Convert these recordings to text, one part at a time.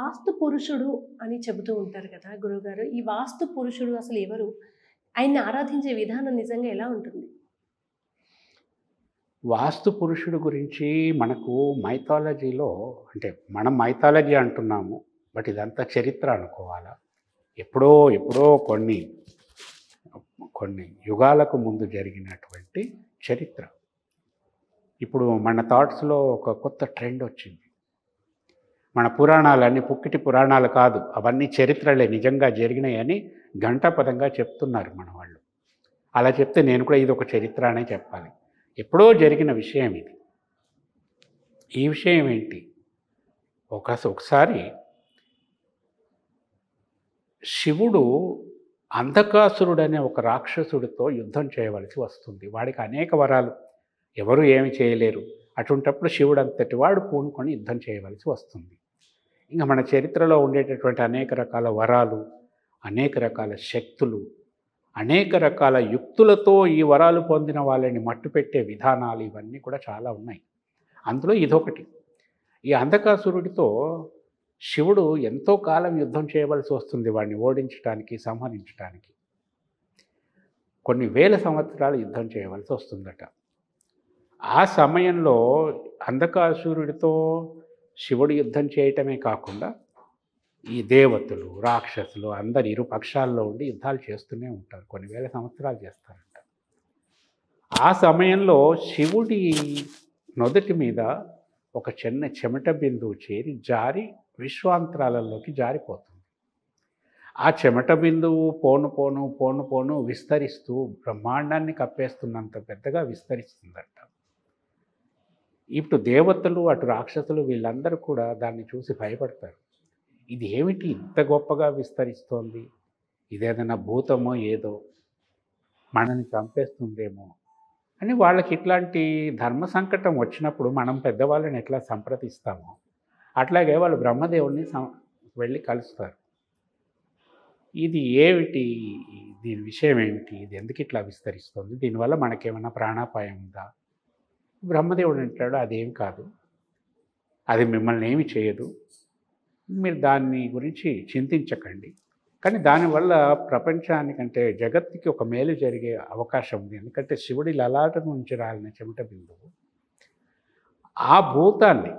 వాస్తు పురుషుడు అని చెబుతూ ఉంటారు కదా గురువుగారు ఈ వాస్తు పురుషుడు అసలు ఎవరు ఆయన్ని ఆరాధించే విధానం నిజంగా ఎలా ఉంటుంది వాస్తు పురుషుడు గురించి మనకు మైథాలజీలో అంటే మనం మైథాలజీ అంటున్నాము బట్ ఇదంతా చరిత్ర అనుకోవాలా ఎప్పుడో ఎప్పుడో కొన్ని కొన్ని యుగాలకు ముందు జరిగినటువంటి చరిత్ర ఇప్పుడు మన థాట్స్లో ఒక కొత్త ట్రెండ్ వచ్చింది మన పురాణాలన్నీ పుక్కిటి పురాణాలు కాదు అవన్నీ చరిత్రలే నిజంగా జరిగినాయని గంటాపదంగా చెప్తున్నారు మన వాళ్ళు అలా చెప్తే నేను కూడా ఇది ఒక చరిత్ర అనే చెప్పాలి ఎప్పుడో జరిగిన విషయం ఇది ఈ విషయం ఏంటి ఒక ఒకసారి శివుడు అంధకాసురుడు అనే ఒక రాక్షసుడితో యుద్ధం చేయవలసి వస్తుంది వాడికి అనేక వరాలు ఎవరు ఏమి చేయలేరు అటువంటప్పుడు శివుడు అంతటి వాడు పూనుకొని యుద్ధం చేయవలసి వస్తుంది ఇంకా మన చరిత్రలో ఉండేటటువంటి అనేక రకాల వరాలు అనేక రకాల శక్తులు అనేక రకాల యుక్తులతో ఈ వరాలు పొందిన వాళ్ళని మట్టుపెట్టే విధానాలు ఇవన్నీ కూడా చాలా ఉన్నాయి అందులో ఇదొకటి ఈ అంధకాసురుడితో శివుడు ఎంతో కాలం యుద్ధం చేయవలసి వస్తుంది వాడిని ఓడించడానికి సంహరించడానికి కొన్ని వేల సంవత్సరాలు యుద్ధం చేయవలసి వస్తుందట ఆ సమయంలో అంధకాసురుడితో శివుడు యుద్ధం చేయటమే కాకుండా ఈ దేవతలు రాక్షసులు అందరు ఇరు పక్షాల్లో ఉండి యుద్ధాలు చేస్తూనే ఉంటారు కొన్ని వేల సంవత్సరాలు చేస్తారంట ఆ సమయంలో శివుడి నొదటి మీద ఒక చిన్న చెమట బిందువు చేరి జారి విశ్వాంతరాలలోకి జారిపోతుంది ఆ చెమట బిందువు పోను పోను పోను పోను విస్తరిస్తూ బ్రహ్మాండాన్ని కప్పేస్తున్నంత పెద్దగా విస్తరిస్తుందంట ఇప్పుడు దేవతలు అటు రాక్షసులు వీళ్ళందరూ కూడా దాన్ని చూసి భయపడతారు ఇది ఏమిటి ఇంత గొప్పగా విస్తరిస్తోంది ఇదేదైనా భూతమో ఏదో మనని చంపేస్తుందేమో అని వాళ్ళకి ఇట్లాంటి ధర్మ సంకటం వచ్చినప్పుడు మనం పెద్దవాళ్ళని ఎట్లా సంప్రదిస్తామో అట్లాగే వాళ్ళు బ్రహ్మదేవుడిని సం వెళ్ళి కలుస్తారు ఇది ఏమిటి దీని విషయం ఏమిటి ఇది ఎందుకు ఇట్లా విస్తరిస్తుంది దీనివల్ల మనకేమైనా ప్రాణాపాయం ఉందా బ్రహ్మదేవుడు అంటాడు అదేం కాదు అది మిమ్మల్ని ఏమి చేయదు మీరు దాన్ని గురించి చింతించకండి కానీ దానివల్ల ప్రపంచానికంటే జగత్తుకి ఒక మేలు జరిగే అవకాశం ఉంది ఎందుకంటే శివుడి లలాట నుంచి రాలిన చెమట బిందువు ఆ భూతాన్ని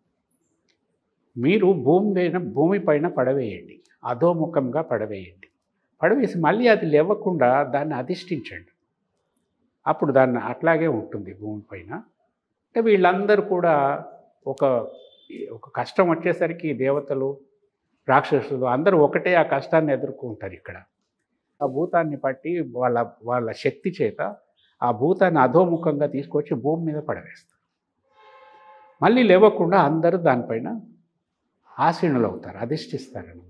మీరు భూమి పైన భూమి పైన పడవేయండి అధోముఖంగా పడవేయండి పడవేసి మళ్ళీ అది లేవకుండా దాన్ని అధిష్ఠించండి అప్పుడు దాన్ని అట్లాగే ఉంటుంది భూమిపైన అంటే వీళ్ళందరూ కూడా ఒక ఒక కష్టం వచ్చేసరికి దేవతలు రాక్షసులు అందరూ ఒకటే ఆ కష్టాన్ని ఎదుర్కొంటారు ఇక్కడ ఆ భూతాన్ని పట్టి వాళ్ళ వాళ్ళ శక్తి చేత ఆ భూతాన్ని అధోముఖంగా తీసుకొచ్చి భూమి మీద పడవేస్తారు మళ్ళీ లేవకుండా అందరూ దానిపైన ఆసీనులు అవుతారు అధిష్ఠిస్తారనమాట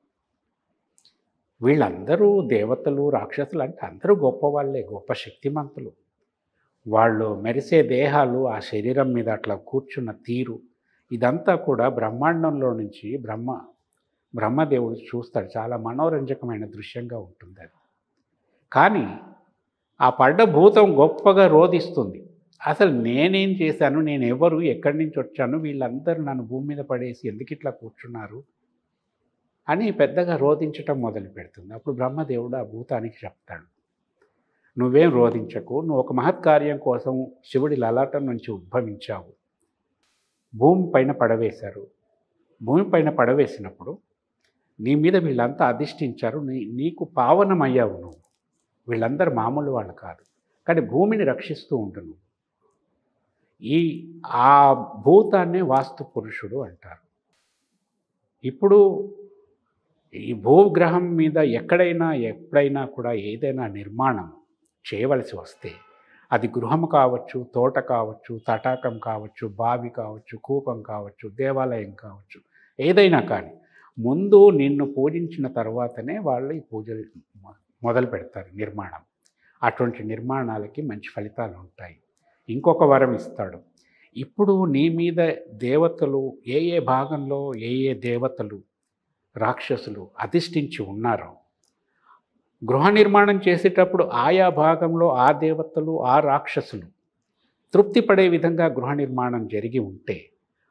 వీళ్ళందరూ దేవతలు రాక్షసులు అంటే అందరూ గొప్ప వాళ్ళే గొప్ప శక్తిమంతులు వాళ్ళు మెరిసే దేహాలు ఆ శరీరం మీద అట్లా కూర్చున్న తీరు ఇదంతా కూడా బ్రహ్మాండంలో నుంచి బ్రహ్మ బ్రహ్మదేవుడు చూస్తాడు చాలా మనోరంజకమైన దృశ్యంగా ఉంటుంది అది కానీ ఆ పడ్డ భూతం గొప్పగా రోధిస్తుంది అసలు నేనేం చేశాను నేను ఎవరు ఎక్కడి నుంచి వచ్చాను వీళ్ళందరూ నన్ను భూమి మీద పడేసి ఎందుకు ఇట్లా కూర్చున్నారు అని పెద్దగా రోధించటం మొదలు పెడుతుంది అప్పుడు బ్రహ్మదేవుడు ఆ భూతానికి చెప్తాడు నువ్వేం రోధించకు నువ్వు ఒక మహత్కార్యం కోసం శివుడి లలాటం నుంచి ఉద్భవించావు భూమి పైన పడవేశారు భూమి పైన పడవేసినప్పుడు నీ మీద వీళ్ళంతా అధిష్ఠించారు నీ నీకు పావనమయ్యావు నువ్వు వీళ్ళందరూ మామూలు వాళ్ళు కాదు కానీ భూమిని రక్షిస్తూ ఉండు నువ్వు ఈ ఆ భూతాన్నే వాస్తు పురుషుడు అంటారు ఇప్పుడు ఈ భూగ్రహం మీద ఎక్కడైనా ఎప్పుడైనా కూడా ఏదైనా నిర్మాణం చేయవలసి వస్తే అది గృహం కావచ్చు తోట కావచ్చు తటాకం కావచ్చు బావి కావచ్చు కూపం కావచ్చు దేవాలయం కావచ్చు ఏదైనా కానీ ముందు నిన్ను పూజించిన తర్వాతనే వాళ్ళు ఈ పూజలు మొ- మొదలు పెడతారు నిర్మాణం అటువంటి నిర్మాణాలకి మంచి ఫలితాలు ఉంటాయి ఇంకొక వరం ఇస్తాడు ఇప్పుడు నీ మీద దేవతలు ఏ ఏ భాగంలో ఏ ఏ దేవతలు రాక్షసులు అధిష్ఠించి ఉన్నారో గృహ నిర్మాణం చేసేటప్పుడు ఆయా భాగంలో ఆ దేవతలు ఆ రాక్షసులు తృప్తి పడే విధంగా గృహ నిర్మాణం జరిగి ఉంటే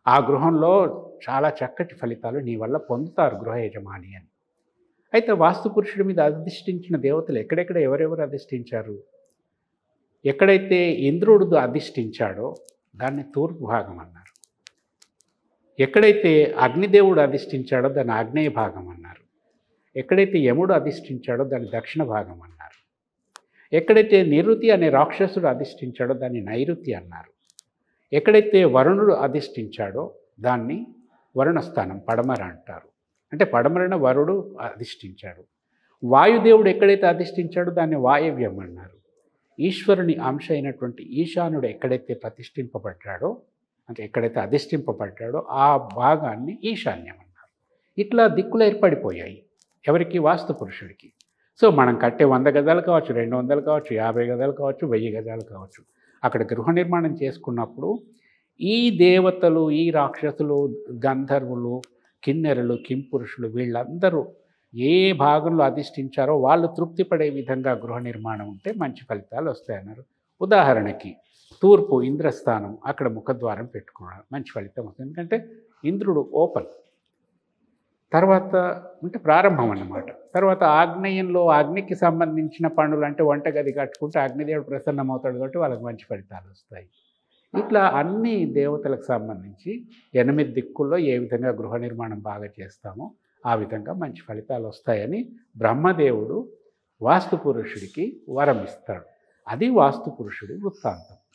ఆ గృహంలో చాలా చక్కటి ఫలితాలు నీ వల్ల పొందుతారు గృహ యజమాని అని అయితే వాస్తు పురుషుడి మీద అధిష్ఠించిన దేవతలు ఎక్కడెక్కడ ఎవరెవరు అధిష్ఠించారు ఎక్కడైతే ఇంద్రుడు అధిష్ఠించాడో దాన్ని తూర్పు భాగం అన్నారు ఎక్కడైతే అగ్నిదేవుడు అధిష్ఠించాడో దాన్ని ఆగ్నేయ భాగం అన్నారు ఎక్కడైతే యముడు అధిష్ఠించాడో దాన్ని దక్షిణ భాగం అన్నారు ఎక్కడైతే నిరుతి అనే రాక్షసుడు అధిష్ఠించాడో దాన్ని నైరుతి అన్నారు ఎక్కడైతే వరుణుడు అధిష్ఠించాడో దాన్ని వరుణస్థానం పడమర అంటారు అంటే పడమరన వరుడు అధిష్ఠించాడు వాయుదేవుడు ఎక్కడైతే అధిష్ఠించాడో దాన్ని వాయవ్యం అన్నారు ఈశ్వరుని అంశ అయినటువంటి ఈశానుడు ఎక్కడైతే ప్రతిష్ఠింపబడ్డాడో అంటే ఎక్కడైతే అధిష్ఠింపబడ్డాడో ఆ భాగాన్ని ఈశాన్యం అన్నారు ఇట్లా దిక్కులు ఏర్పడిపోయాయి ఎవరికి వాస్తు పురుషుడికి సో మనం కట్టే వంద గజాలు కావచ్చు రెండు వందలు కావచ్చు యాభై గజాలు కావచ్చు వెయ్యి గజాలు కావచ్చు అక్కడ గృహ నిర్మాణం చేసుకున్నప్పుడు ఈ దేవతలు ఈ రాక్షసులు గంధర్వులు కిన్నెరలు కింపురుషులు వీళ్ళందరూ ఏ భాగంలో అధిష్ఠించారో వాళ్ళు తృప్తి పడే విధంగా గృహ నిర్మాణం ఉంటే మంచి ఫలితాలు వస్తాయన్నారు ఉదాహరణకి తూర్పు ఇంద్రస్థానం అక్కడ ముఖద్వారం పెట్టుకున్నాడు మంచి ఫలితం వస్తుంది ఎందుకంటే ఇంద్రుడు ఓపెన్ తర్వాత అంటే ప్రారంభం అన్నమాట తర్వాత ఆగ్నేయంలో అగ్నికి సంబంధించిన పనులు అంటే వంటగది కట్టుకుంటే అగ్నిదేవుడు ప్రసన్నమవుతాడు కాబట్టి వాళ్ళకి మంచి ఫలితాలు వస్తాయి ఇట్లా అన్ని దేవతలకు సంబంధించి ఎనిమిది దిక్కుల్లో ఏ విధంగా గృహ నిర్మాణం బాగా చేస్తామో ఆ విధంగా మంచి ఫలితాలు వస్తాయని బ్రహ్మదేవుడు వాస్తు పురుషుడికి వరం ఇస్తాడు అది వాస్తు పురుషుడి వృత్తాంతం